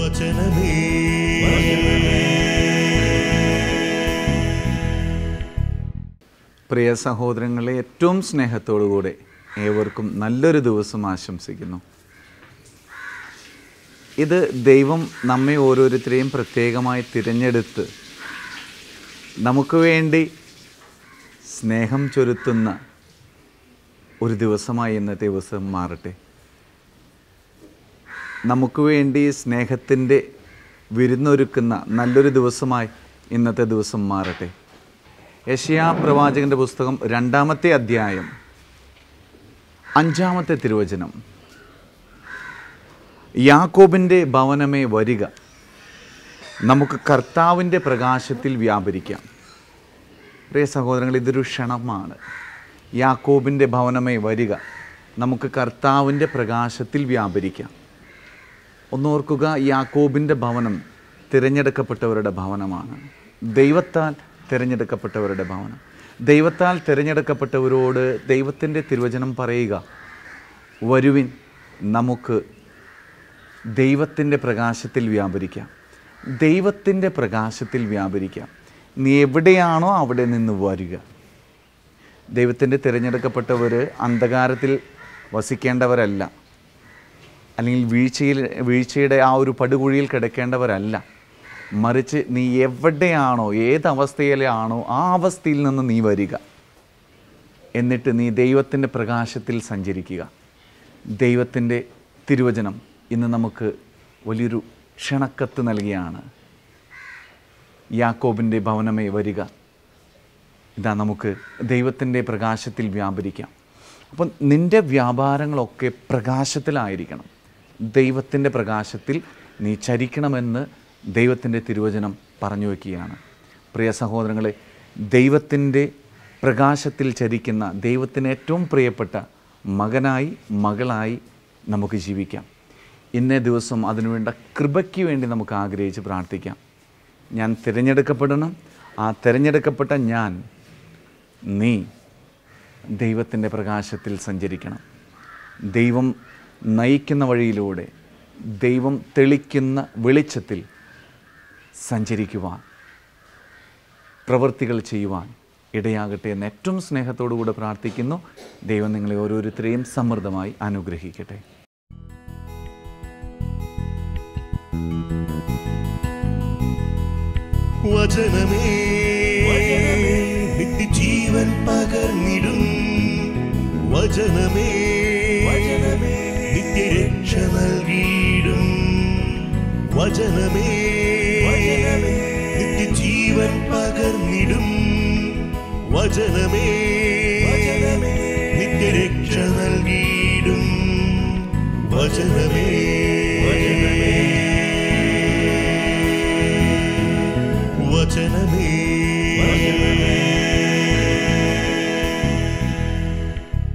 വചനമേ പ്രിയ സഹോദരങ്ങളെ ഏറ്റവും സ്നേഹത്തോടുകൂടെ ഏവർക്കും നല്ലൊരു ദിവസം ആശംസിക്കുന്നു ഇത് ദൈവം നമ്മെ ഓരോരുത്തരെയും പ്രത്യേകമായി തിരഞ്ഞെടുത്ത് നമുക്ക് വേണ്ടി സ്നേഹം ചൊരുത്തുന്ന ഒരു ദിവസമായി ഇന്നത്തെ ദിവസം മാറട്ടെ നമുക്ക് വേണ്ടി സ്നേഹത്തിൻ്റെ വിരുന്നൊരുക്കുന്ന നല്ലൊരു ദിവസമായി ഇന്നത്തെ ദിവസം മാറട്ടെ യശയാ പ്രവാചകന്റെ പുസ്തകം രണ്ടാമത്തെ അധ്യായം അഞ്ചാമത്തെ തിരുവചനം യാക്കോബിൻ്റെ ഭവനമേ വരിക നമുക്ക് കർത്താവിൻ്റെ പ്രകാശത്തിൽ വ്യാപരിക്കാം പ്രിയ സഹോദരങ്ങൾ ഇതൊരു ക്ഷണമാണ് യാക്കോബിൻ്റെ ഭവനമേ വരിക നമുക്ക് കർത്താവിൻ്റെ പ്രകാശത്തിൽ വ്യാപരിക്കാം ഒന്നോർക്കുക യാക്കോബിൻ്റെ ഭവനം തിരഞ്ഞെടുക്കപ്പെട്ടവരുടെ ഭവനമാണ് ദൈവത്താൽ തിരഞ്ഞെടുക്കപ്പെട്ടവരുടെ ഭവനം ദൈവത്താൽ തിരഞ്ഞെടുക്കപ്പെട്ടവരോട് ദൈവത്തിൻ്റെ തിരുവചനം പറയുക വരുവിൻ നമുക്ക് ദൈവത്തിൻ്റെ പ്രകാശത്തിൽ വ്യാപരിക്കാം ദൈവത്തിൻ്റെ പ്രകാശത്തിൽ വ്യാപരിക്കാം നീ എവിടെയാണോ അവിടെ നിന്ന് വരിക ദൈവത്തിൻ്റെ തിരഞ്ഞെടുക്കപ്പെട്ടവർ അന്ധകാരത്തിൽ വസിക്കേണ്ടവരല്ല അല്ലെങ്കിൽ വീഴ്ചയിൽ വീഴ്ചയുടെ ആ ഒരു പടുകുഴിയിൽ കിടക്കേണ്ടവരല്ല മറിച്ച് നീ എവിടെയാണോ ഏത് അവസ്ഥയിലാണോ ആ അവസ്ഥയിൽ നിന്ന് നീ വരിക എന്നിട്ട് നീ ദൈവത്തിൻ്റെ പ്രകാശത്തിൽ സഞ്ചരിക്കുക ദൈവത്തിൻ്റെ തിരുവചനം ഇന്ന് നമുക്ക് വലിയൊരു ക്ഷണക്കത്ത് നൽകിയാണ് യാക്കോബിൻ്റെ ഭവനമേ വരിക ഇതാ നമുക്ക് ദൈവത്തിൻ്റെ പ്രകാശത്തിൽ വ്യാപരിക്കാം അപ്പം നിൻ്റെ വ്യാപാരങ്ങളൊക്കെ പ്രകാശത്തിലായിരിക്കണം ദൈവത്തിൻ്റെ പ്രകാശത്തിൽ നീ ചരിക്കണമെന്ന് ദൈവത്തിൻ്റെ തിരുവചനം പറഞ്ഞു വയ്ക്കുകയാണ് പ്രിയ സഹോദരങ്ങളെ ദൈവത്തിൻ്റെ പ്രകാശത്തിൽ ചരിക്കുന്ന ദൈവത്തിന് ഏറ്റവും പ്രിയപ്പെട്ട മകനായി മകളായി നമുക്ക് ജീവിക്കാം ഇന്നേ ദിവസം അതിനുവേണ്ട കൃപയ്ക്ക് വേണ്ടി നമുക്ക് ആഗ്രഹിച്ച് പ്രാർത്ഥിക്കാം ഞാൻ തിരഞ്ഞെടുക്കപ്പെടണം ആ തിരഞ്ഞെടുക്കപ്പെട്ട ഞാൻ നീ ദൈവത്തിൻ്റെ പ്രകാശത്തിൽ സഞ്ചരിക്കണം ദൈവം നയിക്കുന്ന വഴിയിലൂടെ ദൈവം തെളിക്കുന്ന വെളിച്ചത്തിൽ സഞ്ചരിക്കുവാൻ പ്രവൃത്തികൾ ചെയ്യുവാൻ ഇടയാകട്ടെ എന്ന് ഏറ്റവും സ്നേഹത്തോടുകൂടെ പ്രാർത്ഥിക്കുന്നു ദൈവം നിങ്ങളെ ഓരോരുത്തരെയും സമൃദ്ധമായി അനുഗ്രഹിക്കട്ടെ വചനമേ നിത്യജീവൻ പകർന്നിടും വചനമേ നിത്യരക്ഷ നൽകിയിടും വചനമേ നിത്യജീവൻ പകർന്നിടും വചനമേ നിത്യരക്ഷ നൽകിയിടും വചനമേ വചനമേ